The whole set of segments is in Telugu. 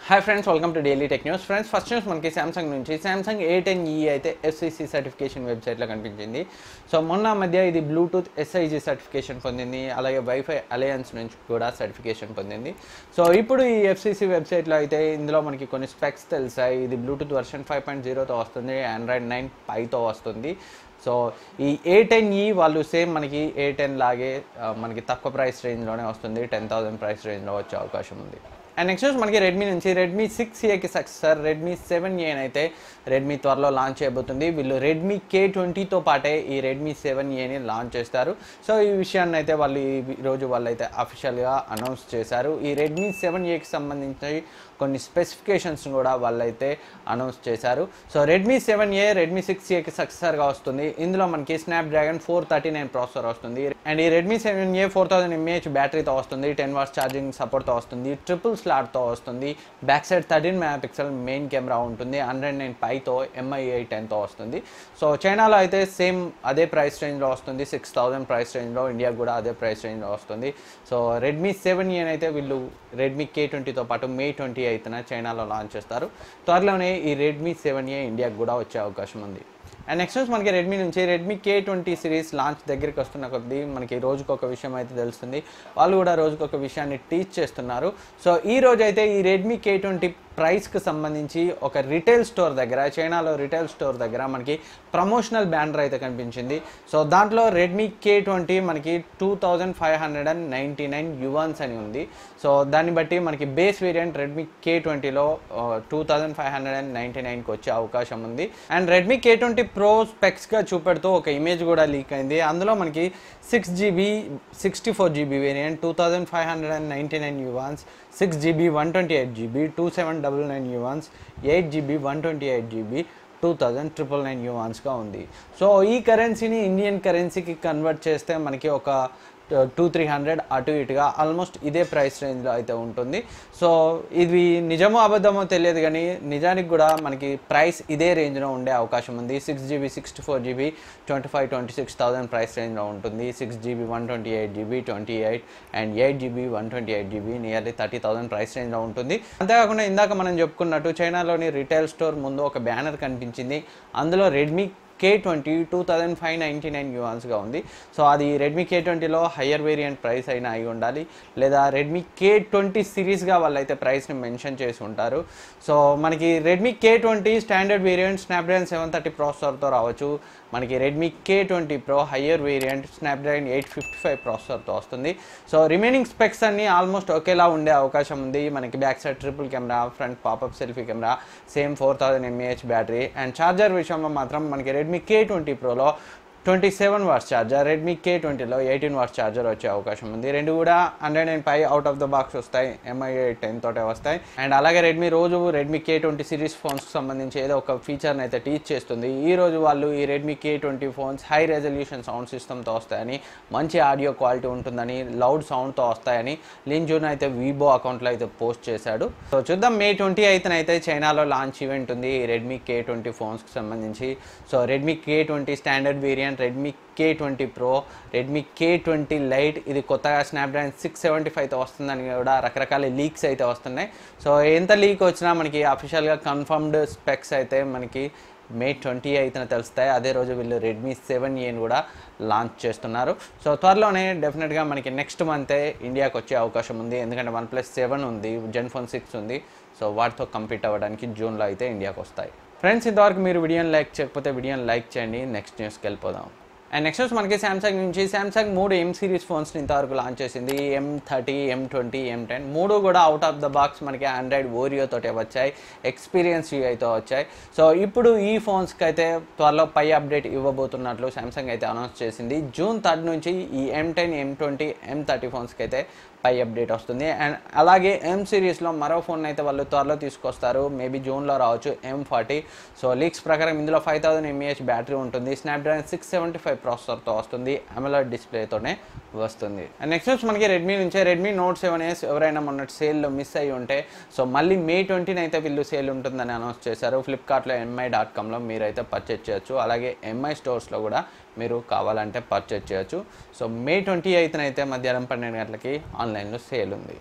hi friends welcome to daily tech news friends first news మనకి సామ్సంగ్ నుంచి సామ్సంగ్ ఏ టెన్ ఈ అయితే ఎఫ్సిసి సర్టిఫికేషన్ వెబ్సైట్లో కనిపించింది సో మొన్న మధ్య ఇది బ్లూటూత్ ఎస్ఐజి సర్టిఫికేషన్ పొందింది అలాగే వైఫై అలయన్స్ నుంచి కూడా సర్టిఫికేషన్ పొందింది సో ఇప్పుడు ఈ ఎఫ్సిసి వెబ్సైట్లో అయితే ఇందులో మనకి కొన్ని స్పెక్స్ తెలిసాయి ఇది బ్లూటూత్ వర్షన్ ఫైవ్ పాయింట్ జీరోతో వస్తుంది ఆండ్రాయిడ్ నైన్ పైతో వస్తుంది సో ఈ ఏ టెన్ ఈ వాళ్ళు సేమ్ మనకి ఏ టెన్ లాగే ఆ, మనకి తక్కువ ప్రైస్ రేంజ్లోనే వస్తుంది టెన్ థౌసండ్ ప్రైస్ రేంజ్లో వచ్చే అవకాశం ఉంది అండ్ నెక్స్ట్ వచ్చి మనకి రెడ్మీ నుంచి రెడ్మీ సిక్స్ ఏకి సక్సెసర్ రెడ్మీ సెవెన్ ఏ అయితే రెడ్మీ త్వరలో లాంచ్ చేయబోతుంది వీళ్ళు రెడ్మీ కే ట్వంటీతో పాటే ఈ రెడ్మీ సెవెన్ ఏని లాంచ్ చేస్తారు సో ఈ విషయాన్ని అయితే వాళ్ళు ఈ రోజు వాళ్ళు అయితే అఫీషియల్గా అనౌన్స్ చేశారు ఈ రెడ్మీ సెవెన్ ఏకి సంబంధించి కొన్ని స్పెసిఫికేషన్స్ కూడా వాళ్ళైతే అనౌన్స్ చేశారు so Redmi seven A Redmi six ఏకి సక్సెసర్గా వస్తుంది ఇందులో మనకి Snapdragon four thirty nine processor వస్తుంది అండ్ ఈ Redmi seven A four thousand mAh బ్యాటరీతో వస్తుంది టెన్ వాట్స్ ఛార్జింగ్ సపోర్ట్తో వస్తుంది ట్రిపుల్ స్లాట్తో వస్తుంది back side thirteen mega pixel main camera ఉంటుంది హండ్రెడ్ నైన్ పైతో ఎంఐ ఎయిట్ టెన్తో వస్తుంది సో చైనాలో అయితే సేమ్ అదే ప్రైస్ రేంజ్లో వస్తుంది సిక్స్ థౌసండ్ ప్రైస్ రేంజ్లో ఇండియాకి కూడా అదే ప్రైస్ రేంజ్లో వస్తుంది సో రెడ్మీ సెవెన్ ఏ అయితే వీళ్ళు రెడ్మీ కే ట్వంటీతో పాటు మే ట్వంటీ ఎయిత్న చైనాలో లాంచ్ చేస్తారు త్వరలోనే ఈ రెడ్మీ సెవెన్ ఏ ఇండియాకి కూడా వచ్చే అవకాశం ఉంది అండ్ నెక్స్ట్ వచ్చి మనకి రెడ్మీ నుంచి Redmi K twenty series launch దగ్గరికి వస్తున్న కొద్దీ మనకి రోజుకు ఒక విషయం అయితే తెలుస్తుంది వాళ్ళు కూడా రోజుకు ఒక విషయాన్ని టీచ్ చేస్తున్నారు సో ఈ రోజు అయితే ఈ రెడ్మీ కే ట్వంటీ ప్రైస్కి సంబంధించి ఒక రిటైల్ స్టోర్ దగ్గర చైనాలో రిటైల్ స్టోర్ దగ్గర మనకి ప్రమోషనల్ బ్యానర్ అయితే కనిపించింది సో దాంట్లో రెడ్మీ కే ట్వంటీ మనకి two thousand five hundred and ninety nine yuans అని ఉంది సో దాన్ని బట్టి మనకి బేస్ వేరియంట్ రెడ్మీ కే ట్వంటీలో two thousand five hundred and ninety నైన్కి వచ్చే అవకాశం ఉంది and Redmi K twenty pro స్పెక్స్గా చూపెడుతూ ఒక ఇమేజ్ కూడా లీక్ అయింది అందులో మనకి six GB sixty four GB variant two thousand five hundred and ninety nine yuans six GB one twenty eight GB two seven double nine yuans eight GB one twenty eight GB two thousand triple nine యువాన్స్గా ఉంది సో ఈ కరెన్సీని ఇండియన్ కరెన్సీకి కన్వర్ట్ చేస్తే మనకి ఒక టూ త్రీ హండ్రెడ్ అటు ఇటుగా ఆల్మోస్ట్ ఇదే ప్రైస్ రేంజ్లో అయితే ఉంటుంది సో ఇది నిజమో అబద్ధమో తెలియదు కానీ నిజానికి కూడా మనకి ప్రైస్ ఇదే రేంజ్లో ఉండే అవకాశం ఉంది six GB sixty four GB twenty five twenty six thousand price రేంజ్లో ఉంటుంది six GB one twenty eight GB twenty eight and eight GB one twenty eight GB nearly thirty thousand price రేంజ్లో ఉంటుంది అంతేకాకుండా ఇందాక మనం చెప్పుకున్నట్టు చైనాలోని రిటైల్ స్టోర్ ముందు ఒక బ్యానర్ కనిపించింది అందులో Redmi K twenty two thousand five ninety nine యూవాన్స్గా ఉంది సో అది రెడ్మీ కే ట్వంటీలో హయ్యర్ వేరియంట్ ప్రైస్ అయినా అయి ఉండాలి లేదా రెడ్మీ కే ట్వంటీ సిరీస్గా వాళ్ళైతే ప్రైస్ని మెన్షన్ చేసి ఉంటారు సో మనకి Redmi K twenty standard variant Snapdragon seven thirty ప్రాసెసర్తో రావచ్చు మనకి Redmi K twenty pro higher variant Snapdragon eight fifty five ప్రాసెసర్తో వస్తుంది సో రిమైనింగ్ స్పెక్స్ అన్నీ ఆల్మోస్ట్ ఒకేలా ఉండే అవకాశం ఉంది మనకి back side triple camera front popup selfie camera same four thousand mAh battery and charger విషయంలో మాత్రం మనకి రెడ్మీ కే ట్వంటీ ప్రోలో twenty seven watts charger Redmi K ట్వంటీలో ఎయిటీన్ వాట్స్ ఛార్జర్ వచ్చే అవకాశం ఉంది రెండు కూడా Android nine Pie out of the box వస్తాయి ఎంఐ టెన్ తోటే వస్తాయి అండ్ అలాగే రెడ్మీ రోజు రెడ్మీ కే ట్వంటీ సిరీస్ ఫోన్స్కి సంబంధించి ఏదో ఒక ఫీచర్ని అయితే టీచ్ చేస్తుంది ఈ రోజు వాళ్ళు ఈ Redmi K twenty phones high resolution sound సిస్టమ్తో వస్తాయని మంచి ఆడియో క్వాలిటీ ఉంటుందని లౌడ్ సౌండ్తో వస్తాయని లిన్ జూన్ అయితే వీబో అకౌంట్లో అయితే పోస్ట్ చేశాడు సో చూద్దాం మే ట్వంటీ అయితే అయితే చైనాలో లాంచ్ ఈవెంట్ ఉంది ఈ రెడ్మీ కే ట్వంటీ ఫోన్స్కి సంబంధించి so Redmi K twenty standard variant Redmi K twenty pro Redmi K twenty lite ఇది కొత్తగా స్నాప్డ్రాగన్ సిక్స్ సెవెంటీ ఫైవ్తో వస్తుందని కూడా రకరకాల లీక్స్ అయితే వస్తున్నాయి సో ఎంత లీక్ వచ్చినా మనకి అఫీషియల్గా కన్ఫర్మ్డ్ స్పెక్స్ అయితే మనకి మే ట్వంటీ అయితే తెలుస్తాయి అదే రోజు వీళ్ళు రెడ్మీ సెవెన్ ఏని కూడా లాంచ్ చేస్తున్నారు సో త్వరలోనే డెఫినెట్గా మనకి నెక్స్ట్ మంతే ఇండియాకి వచ్చే అవకాశం ఉంది ఎందుకంటే వన్ ప్లస్ సెవెన్ ఉంది జెన్ ఫోన్ సిక్స్ ఉంది సో వాటితో కంప్లీట్ అవ్వడానికి జూన్లో అయితే ఇండియాకి వస్తాయి ఫ్రెండ్స్ ఇంతవరకు మీరు వీడియోని లైక్ చేయకపోతే వీడియోని లైక్ చేయండి నెక్స్ట్ న్యూస్కి వెళ్ళిపోదాం అండ్ నెక్స్ట్ వచ్చి మనకి శాంసంగ్ నుంచి శాంసంగ్ మూడు ఎం సిరీస్ ఫోన్స్ని ఇంతవరకు లాంచ్ చేసింది M thirty M twenty M ten మూడు కూడా అవుట్ ఆఫ్ ద బాక్స్ మనకి ఆండ్రాయిడ్ ఓరియో తోటే వచ్చాయి ఎక్స్పీరియన్స్ యూఐతో వచ్చాయి సో ఇప్పుడు ఈ ఫోన్స్కి అయితే త్వరలో పై అప్డేట్ ఇవ్వబోతున్నట్లు శాంసంగ్ అయితే అనౌన్స్ చేసింది జూన్ థర్డ్ నుంచి ఈ M ten M twenty M thirty ఫోన్స్కి అయితే పై అప్డేట్ వస్తుంది అండ్ అలాగే ఎం సిరీస్లో మరో ఫోన్ అయితే వాళ్ళు త్వరలో తీసుకొస్తారు మేబీ జూన్లో రావచ్చు ఎం ఫార్టీ సో లీక్స్ ప్రకారం ఇందులో ఫైవ్ థౌసండ్ ఎంఏహెచ్ బ్యాటరీ ఉంటుంది స్నాప్డ్రాగన్ సిక్స్ సెవెంటీ ఫైవ్ ప్రాసెసర్తో వస్తుంది అమెలాడ్ డిస్ప్లేతోనే వస్తుంది అండ్ నెక్స్ట్ వచ్చి మనకి రెడ్మీ నుంచే రెడ్మీ నోట్ సెవెన్ ఎస్ ఎవరైనా మొన్న సేల్లో మిస్ అయ్యి ఉంటే సో మళ్ళీ మే ట్వంటీని అయితే వీళ్ళు సేల్ ఉంటుందని అనౌన్స్ చేశారు ఫ్లిప్కార్ట్లో ఎంఐ డాట్ కామ్లో మీరైతే పర్చేజ్ చేయొచ్చు అలాగే ఎంఐ స్టోర్స్లో కూడా మీరు కావాలంటే పర్చేజ్ చేయొచ్చు సో మే ట్వంటీ ఎయిత్న అయితే మధ్యాహ్నం పన్నెండు గంటలకి ఆన్లైన్లో సేల్ ఉంది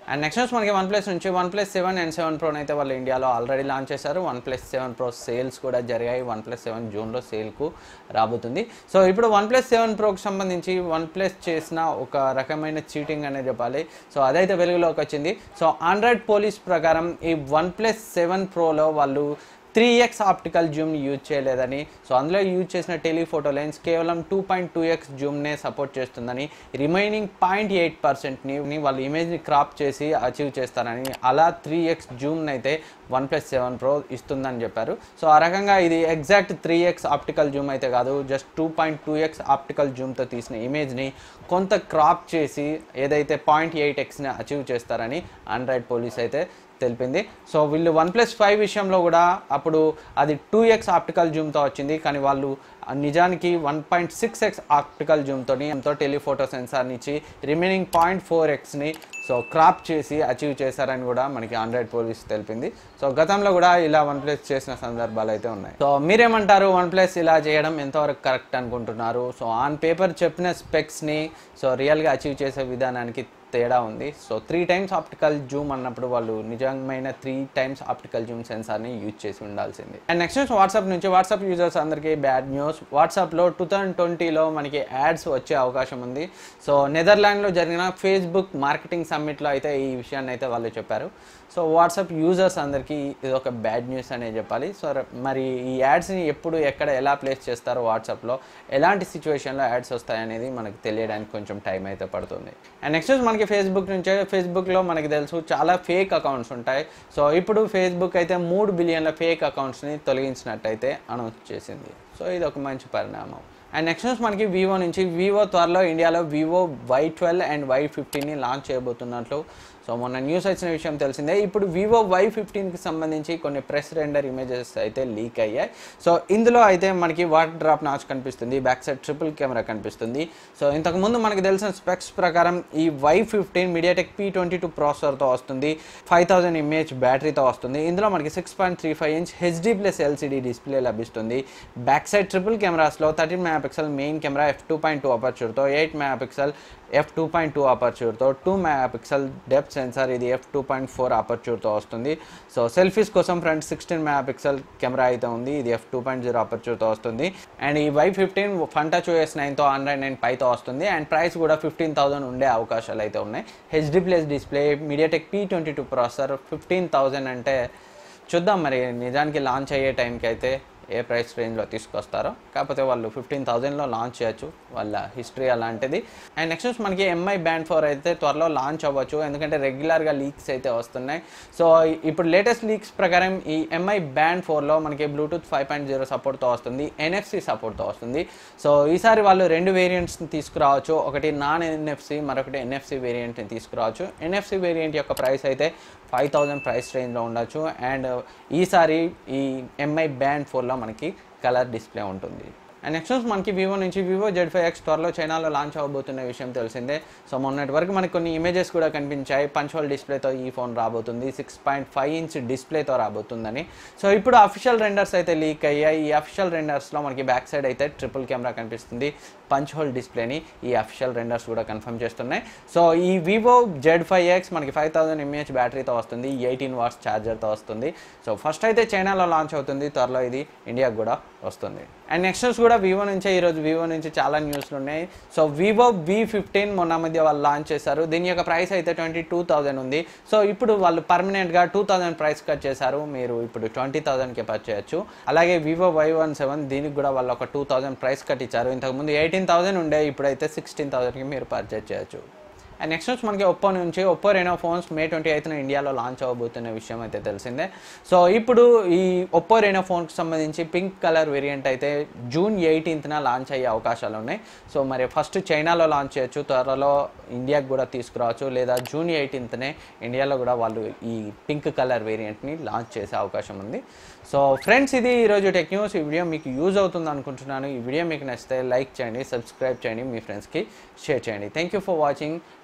అండ్ నెక్స్ట్ న్యూస్ మనకి వన్ ప్లస్ నుంచి OnePlus seven and seven ప్రోని అయితే వాళ్ళు ఇండియాలో ఆల్రెడీ లాంచ్ చేశారు OnePlus seven pro sales కూడా జరిగాయి వన్ ప్లస్ సెవెన్ జూన్లో సేల్కు రాబోతుంది సో ఇప్పుడు వన్ ప్లస్ సెవెన్ ప్రోకి సంబంధించి వన్ ప్లస్ చేసిన ఒక రకమైన చీటింగ్ అనేది చెప్పాలి సో అదైతే వెలుగులోకి వచ్చింది సో ఆండ్రాయిడ్ పోలీస్ ప్రకారం ఈ వన్ ప్లస్ సెవెన్ ప్రోలో వాళ్ళు త్రీ ఎక్స్ ఆప్టికల్ జూమ్ని యూజ్ చేయలేదని సో అందులో యూజ్ చేసిన టెలిఫోటో లెన్స్ కేవలం టూ పాయింట్ టూ ఎక్స్ జూమ్నే సపోర్ట్ చేస్తుందని రిమైనింగ్ పాయింట్ ఎయిట్ పర్సెంట్ని వాళ్ళు ఇమేజ్ని క్రాప్ చేసి అచీవ్ చేస్తారని అలా త్రీ ఎక్స్ జూమ్ని అయితే వన్ ప్లస్ సెవెన్ ప్రో ఇస్తుందని చెప్పారు సో ఆ రకంగా ఇది exact three X optical zoom అయితే కాదు just two point two X optical జూమ్తో తీసిన ఇమేజ్ని కొంత క్రాప్ చేసి ఏదైతే పాయింట్ ఎయిట్ ఎక్స్ని అచీవ్ చేస్తారని ఆండ్రాయిడ్ పోలీస్ అయితే తెలిపింది సో వీళ్ళు వన్ ప్లస్ ఫైవ్ విషయంలో కూడా అప్పుడు అది టూ ఎక్స్ ఆప్టికల్ జూమ్తో వచ్చింది కానీ వాళ్ళు నిజానికి one point six X optical జూమ్తో ఎంతో టెలిఫోటో సెన్సార్ని ఇచ్చి రిమైనింగ్ పాయింట్ ఫోర్ ఎక్స్ని సో క్రాప్ చేసి అచీవ్ చేశారని కూడా మనకి ఆండ్రాయిడ్ పోలీస్ తెలిపింది సో గతంలో కూడా ఇలా వన్ ప్లస్ చేసిన సందర్భాలు అయితే ఉన్నాయి సో మీరేమంటారు వన్ ప్లస్ ఇలా చేయడం ఎంతవరకు కరెక్ట్ అనుకుంటున్నారు సో ఆన్ పేపర్ చెప్పిన స్పెక్స్ని సో రియల్గా అచీవ్ చేసే విధానానికి తేడా ఉంది so three times optical zoom అన్నప్పుడు వాళ్ళు నిజమైన త్రీ టైమ్స్ ఆప్టికల్ జూమ్ సెన్సార్ని యూజ్ చేసి ఉండాల్సింది అండ్ నెక్స్ట్ న్యూస్ వాట్సాప్ నుంచి వాట్సాప్ యూజర్స్ అందరికీ బ్యాడ్ న్యూస్ వాట్సాప్లో టూ థౌజండ్ ట్వంటీలో మనకి యాడ్స్ వచ్చే అవకాశం ఉంది సో నెదర్లాండ్లో జరిగిన ఫేస్బుక్ మార్కెటింగ్ సమ్మిట్లో అయితే ఈ విషయాన్ని అయితే వాళ్ళు చెప్పారు సో వాట్సాప్ యూజర్స్ అందరికీ ఇది ఒక బ్యాడ్ న్యూస్ అనే చెప్పాలి సో మరి ఈ యాడ్స్ని ఎప్పుడు ఎక్కడ ఎలా ప్లేస్ చేస్తారో వాట్సాప్లో ఎలాంటి సిచ్యువేషన్లో యాడ్స్ వస్తాయనేది మనకి తెలియడానికి కొంచెం టైం అయితే పడుతుంది అండ్ నెక్స్ట్ మనకి ఫేస్బుక్ నుంచే ఫేస్బుక్లో మనకి తెలుసు చాలా ఫేక్ అకౌంట్స్ ఉంటాయి సో ఇప్పుడు ఫేస్బుక్ అయితే మూడు బిలియన్ల ఫేక్ అకౌంట్స్ని తొలగించినట్టయితే అనౌన్స్ చేసింది సో ఇది ఒక మంచి పరిణామం అండ్ నెక్స్ట్ న్యూస్ మనకి వివో నుంచి వివో త్వరలో ఇండియాలో Vivo Y twelve and Y ఫిఫ్టీన్ని లాంచ్ చేయబోతున్నట్లు సో మొన్న న్యూస్ వచ్చిన విషయం తెలిసిందే ఇప్పుడు వివో వై ఫిఫ్టీన్కి సంబంధించి కొన్ని ప్రెస్ రెండర్ ఇమేజెస్ అయితే లీక్ అయ్యాయి సో ఇందులో అయితే మనకి వాటర్ డ్రాప్ నాచ్ కనిపిస్తుంది బ్యాక్ సైడ్ ట్రిపుల్ కెమెరా కనిపిస్తుంది సో ఇంతకుముందు మనకి తెలిసిన స్పెక్స్ ప్రకారం ఈ Y fifteen MediaTek P twenty two ప్రాసెసర్తో వస్తుంది ఫైవ్ థౌజండ్ ఎంఏహెచ్ బ్యాటరీతో వస్తుంది ఇందులో మనకి six point three five inch HD plus LCD display లభిస్తుంది బ్యాక్ సైడ్ ట్రిపుల్ కెమెరాస్లో thirteen megapixel main camera F two point two అపర్చూర్తో eight megapixel F two point two అపర్చూర్తో టూ మెగాపిక్సెల్ డెప్త్ సెన్సార్ ఇది ఎఫ్ టూ పాయింట్ ఫోర్ అపర్చూర్తో వస్తుంది సో సెల్ఫీస్ కోసం ఫ్రంట్ సిక్స్టీన్ మెగాపిక్సెల్ కెమెరా అయితే ఉంది ఇది ఎఫ్ టూ పాయింట్ జీరో అపర్చూర్తో వస్తుంది అండ్ ఈ వై ఫిఫ్టీన్ ఫంటా చూఎస్ నైన్తో హండ్రెడ్ నైన్ పైతో వస్తుంది అండ్ ప్రైస్ కూడా ఫిఫ్టీన్ థౌసండ్ ఉండే అవకాశాలు అయితే ఉన్నాయి HD plus display MediaTek P twenty two processor fifteen thousand అంటే చూద్దాం మరి నిజానికి లాంచ్ అయ్యే టైంకి అయితే ఏ ప్రైస్ రేంజ్లో తీసుకొస్తారో కాకపోతే వాళ్ళు ఫిఫ్టీన్ థౌజండ్లో లాంచ్ చేయొచ్చు వాళ్ళ హిస్టరీ అలాంటిది అండ్ నెక్స్ట్ మనకి ఎంఐ బ్యాండ్ ఫోర్ అయితే త్వరలో లాంచ్ అవ్వచ్చు ఎందుకంటే రెగ్యులర్గా లీక్స్ అయితే వస్తున్నాయి సో ఇప్పుడు లేటెస్ట్ లీక్స్ ప్రకారం ఈ ఎంఐ బ్యాండ్ ఫోర్లో మనకి బ్లూటూత్ ఫైవ్ పాయింట్ జీరో సపోర్ట్తో వస్తుంది ఎన్ఎఫ్సి సపోర్ట్తో వస్తుంది సో ఈసారి వాళ్ళు రెండు వేరియంట్స్ని తీసుకురావచ్చు ఒకటి నాన్ ఎన్ఎఫ్సి మరొకటి ఎన్ఎఫ్సి వేరియంట్ని తీసుకురావచ్చు ఎన్ఎఫ్సి వేరియంట్ యొక్క ప్రైస్ అయితే ఫైవ్ థౌజండ్ ప్రైస్ రేంజ్లో ఉండొచ్చు అండ్ ఈసారి ఈ ఎంఐ బ్యాండ్ ఫోర్లో మనకి కలర్ డిస్ప్లే ఉంటుంది అండ్ నెక్స్ట్ మనకి వివో నుంచి వివో జెడ్ ఫైవ్ ఎక్స్ త్వరలో చైనాలో లాంచ్ అవబోతున్న విషయం తెలిసిందే సో మొన్నటి వరకు మనకి కొన్ని ఇమేజెస్ కూడా కనిపించాయి పంచ్హోల్ డిస్ప్లేతో ఈ ఫోన్ రాబోతుంది సిక్స్ పాయింట్ ఫైవ్ ఇంచ్ డిస్ప్లేతో రాబోతుందని సో ఇప్పుడు అఫిషియల్ రెండర్స్ అయితే లీక్ అయ్యాయి ఈ అఫిషియల్ రెండర్స్లో మనకి బ్యాక్ సైడ్ అయితే ట్రిపుల్ కెమెరా కనిపిస్తుంది పంచ్ హోల్ డిస్ప్లేని ఈ అఫిషియల్ రెండర్స్ కూడా కన్ఫర్మ్ చేస్తున్నాయి సో ఈ వివో జెడ్ ఫైవ్ ఎక్స్ మనకి ఫైవ్ థౌసండ్ ఎంఏహెచ్ బ్యాటరీతో వస్తుంది ఎయిటీన్ వాట్స్ ఛార్జర్తో వస్తుంది సో ఫస్ట్ అయితే చైనాలో లాంచ్ అవుతుంది త్వరలో ఇది ఇండియాకి కూడా వస్తుంది అండ్ నెక్స్ట్ న్యూస్ కూడా వివో నుంచే ఈరోజు వివో నుంచి చాలా న్యూస్లు ఉన్నాయి సో వివో వి ఫిఫ్టీన్ మొన్న మధ్య వాళ్ళు లాంచ్ చేశారు దీని యొక్క ప్రైస్ అయితే ట్వంటీ టూ థౌసండ్ ఉంది సో ఇప్పుడు వాళ్ళు పర్మనెంట్గా టూ థౌసండ్ ప్రైస్ కట్ చేశారు మీరు ఇప్పుడు ట్వంటీ థౌసండ్కి పర్చేయచ్చు అలాగే వివో వై వన్ సెవెన్ దీనికి కూడా వాళ్ళు ఒక టూ థౌసండ్ ప్రైస్ కట్ ఇచ్చారు ఇంతకుముందు ఎయిటీన్ థౌసండ్ ఉండే ఇప్పుడైతే సిక్స్టీన్ థౌసండ్కి మీరు పర్చేజ్ చేయొచ్చు అండ్ నెక్స్ట్ వచ్చి మనకి ఒప్పో నుంచి Oppo Reno phones May twenty ఎయిత్న ఇండియాలో లాంచ్ అవ్వబోతున్న విషయం అయితే తెలిసిందే సో ఇప్పుడు ఈ ఒప్పో రెనో ఫోన్కి సంబంధించి పింక్ కలర్ వేరియంట్ అయితే జూన్ ఎయిటీన్త్న లాంచ్ అయ్యే అవకాశాలు ఉన్నాయి సో మరి ఫస్ట్ చైనాలో లాంచ్ చేయొచ్చు త్వరలో ఇండియాకి కూడా తీసుకురావచ్చు లేదా జూన్ ఎయిటీన్త్నే ఇండియాలో కూడా వాళ్ళు ఈ పింక్ కలర్ వేరియంట్ని లాంచ్ చేసే అవకాశం ఉంది సో ఫ్రెండ్స్ ఇది ఈరోజు టెక్ న్యూస్ ఈ వీడియో మీకు యూజ్ అవుతుంది అనుకుంటున్నాను ఈ వీడియో మీకు నచ్చితే లైక్ చేయండి సబ్స్క్రైబ్ చేయండి మీ ఫ్రెండ్స్కి షేర్ చేయండి thank you for watching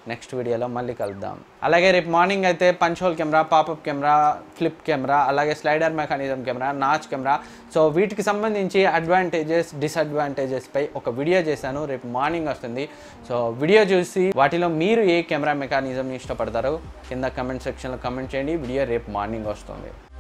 next వీడియోలో మళ్ళీ కలుద్దాం అలాగే రేపు మార్నింగ్ అయితే punch hole camera popup camera flip camera అలాగే slider mechanism camera notch camera so వీటికి సంబంధించి అడ్వాంటేజెస్ డిసడ్వాంటేజెస్ పై ఒక వీడియో చేశాను రేపు మార్నింగ్ వస్తుంది సో వీడియో చూసి వాటిలో మీరు ఏ కెమెరా మెకానిజంని ఇష్టపడతారో కింద కమెంట్ సెక్షన్లో కమెంట్ చేయండి వీడియో రేపు మార్నింగ్ వస్తుంది